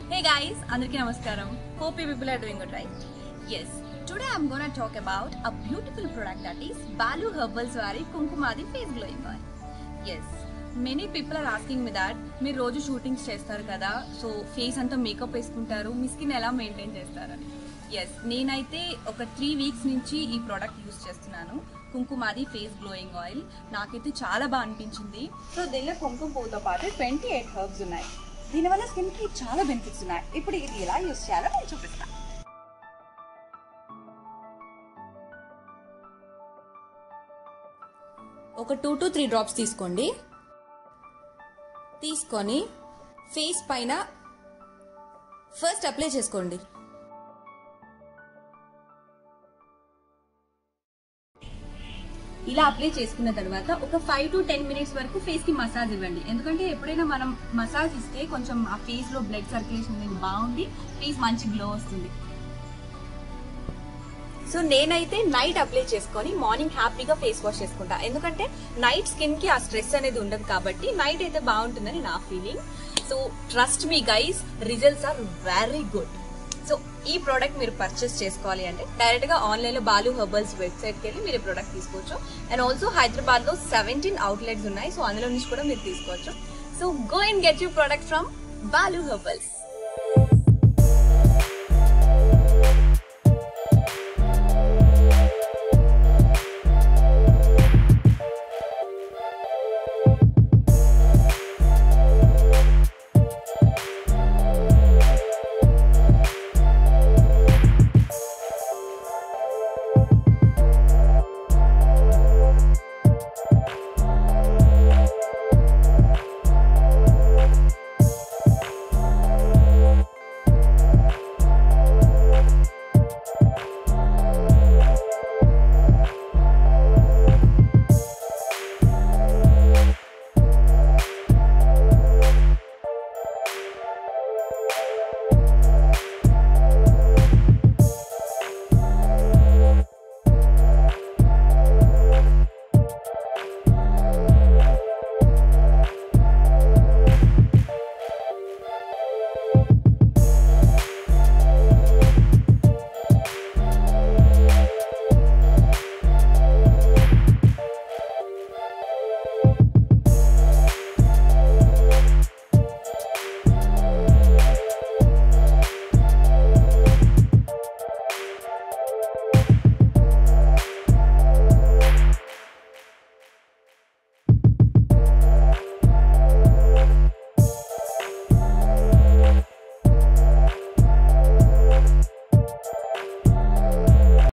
Hey guys, అందరికీ నమస్కారం hope you people are doing good right yes today I'm gonna talk about a beautiful product that is Balu Herbals వారి kumkumadi face glowing oil yes many people are asking me that మీరు రోజు shootings చేస్తారు కదా so face అంతా makeup వేసుకుంటారు మీ skin ఎలా maintain చేస్తారని ఎస్ నేనైతే ఒక త్రీ వీక్స్ నుంచి ఈ ప్రోడక్ట్ యూస్ చేస్తున్నాను కుంకుమాది ఫేస్ గ్లోయింగ్ ఆయిల్ నాకైతే చాలా బాగా అనిపించింది సో దీనిలో కుంకుమ పువ్వుతో పాటు ట్వంటీ ఎయిట్ హర్బ్స్ ఉన్నాయి దీనివల్ల స్కిన్ కి చాలా బెనిఫిట్స్ ఉన్నాయి ఇప్పుడు ఇది ఎలా యూస్ చేయాలో నేను చూపిస్తాను ఒక టూ టు త్రీ డ్రాప్స్ తీసుకోండి తీసుకొని ఫేస్ పైన ఫస్ట్ అప్లై చేసుకోండి ఇలా అప్లై చేసుకున్న తర్వాత ఒక ఫైవ్ టు టెన్ మినిట్స్ వరకు ఫేస్ కి మసాజ్ ఇవ్వండి ఎందుకంటే ఎప్పుడైనా మనం మసాజ్ ఇస్తే కొంచెం ఆ ఫేస్ లో బ్లడ్ సర్క్యులేషన్ అనేది బాగుంది ఫేస్ మంచి గ్లో వస్తుంది సో నేనైతే నైట్ అప్లై చేసుకొని మార్నింగ్ హ్యాపీగా ఫేస్ వాష్ చేసుకుంటా ఎందుకంటే నైట్ స్కిన్ కి ఆ స్ట్రెస్ అనేది ఉండదు కాబట్టి నైట్ అయితే బాగుంటుందని నా feeling so trust me guys results are very good so ఈ ప్రోడక్ట్ మీరు పర్చేస్ చేసుకోవాలి అంటే డైరెక్ట్ గా ఆన్లైన్ లో బాలు హెర్బల్స్ వెబ్సైట్ కి వెళ్ళి మీరు ప్రోడక్ట్ తీసుకోవచ్చు అండ్ ఆల్సో హైదరాబాద్ లో సెవెంటీన్ అవుట్లెట్స్ ఉన్నాయి సో అందులో నుంచి కూడా మీరు తీసుకోవచ్చు so go and get you product from Balu herbals